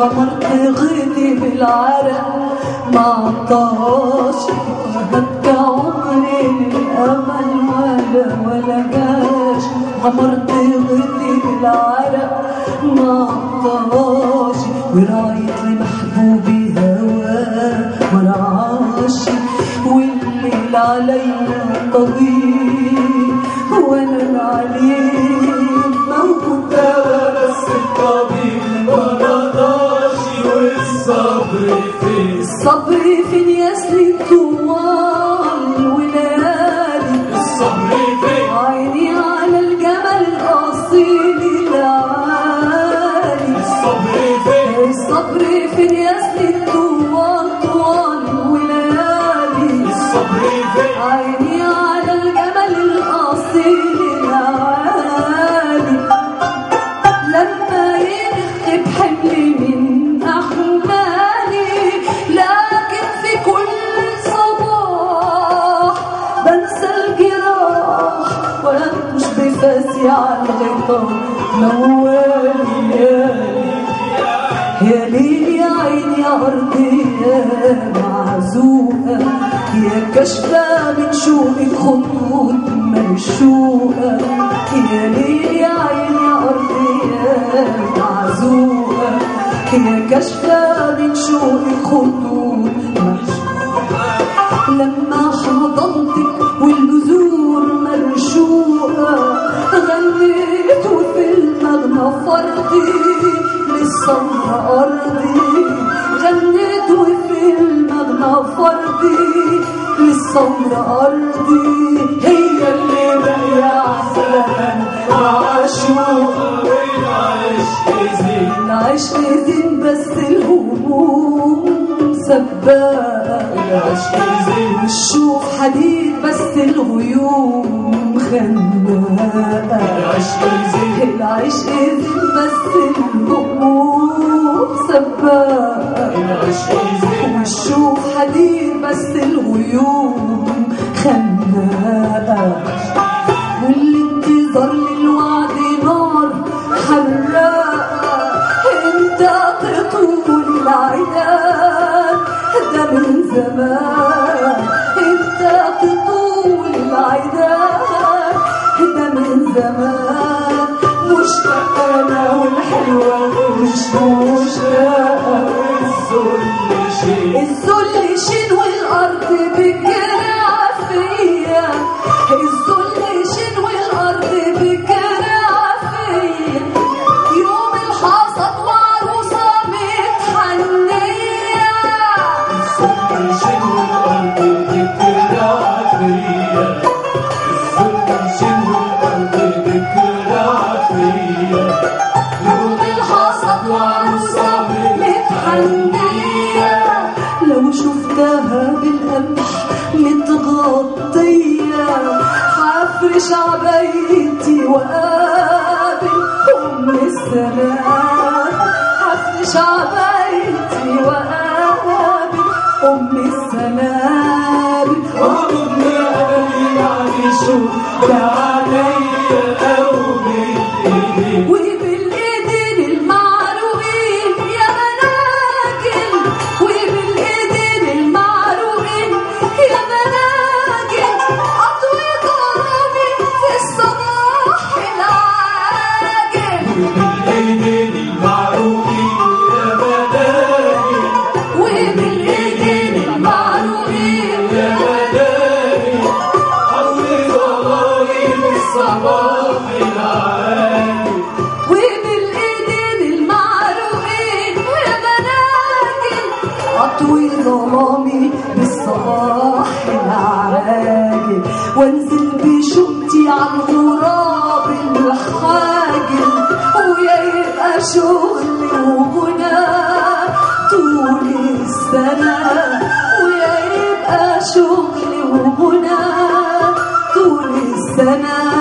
غمرت غيتي بالعرق ما عطاش هبكى عمري للأمل ولا ولا جاش غمرت غيتي بالعرق ما عطاش ورايت لمحبوبي هواه ورعاشي والليل علينا طويل وانا العليل موجود بس الطبيب ما رضاش والصبر في الصبر في الياسر طوال وليالي الصبر في عيني على الجمل الأصيل العالي الصبر في الصبر في الياسر طوال طوال وليالي الصبر في عيني على الجمل الأصيل العالي لما ينخ بحمل من أحمالي لكن في كل صباح بنسى الجراح وأنتش بفاسي على الغطاء موالي يا ليل يا عين يا أرضي يا معزوقة يا كشفة من شوقك خطوط مرشوقة يا ليل يا عين يا أرضي يا معزوقة يا كشفة من شوقك خطوط مرشوقة لما حضنتك والبذور مرشوقة غنيت وفي المغنى فرضي للصمر أرضي غنيت وفي المغنى فرضي للصمر أرضي هي اللي باقية عسلان معشوقة والعشق زين العشق زين بس الهموم سباقة العشق زين والشوق حديد بس الغيوم خناقة العشق زين العشق زين بس الهموم سباقة العشق زين والشوق حديد بس الغيوم خناقة والانتظار للوعد نار حراقة انت تطول العناد ده من زمان انت تطول العناد ده من زمان مشتاقة انا والحلوة مش مشتاقة الذل شيء الذل شين والارض بكرع فيا الذل شين والارض بكرع فيا يوم الحصد وعروسه متحنيه الذل شيء والأرض بتكرع فيا الذل شيء والأرض بتكرع فيا يوم الحصد وعروسه متحنيه لو شفتها بالقمح متغطيه حفرش عبايتي وقابل ام السماء حفرش عبايتي وقابل ام السماء وأمي أبي يعني شو ده عليا أو بالإيدين وبالايدين المعروقين يا مناجل وبالايدين المعروقين يا مناجل اطوي ضربي في الصباح العاجل بالإيدين المعروفين يا بناتي وبالايدين المعروقين يا بناتي عطي ضلايل الصباح العالي وبالايدين المعروقين يا مناجل اطوي ظلامي بالصباح العاجل وانزل بشوقتي على الغراب الحاجل ويا يبقى شغلي وغنى طول السنة ويا يبقى شغلي وغنى طول السنة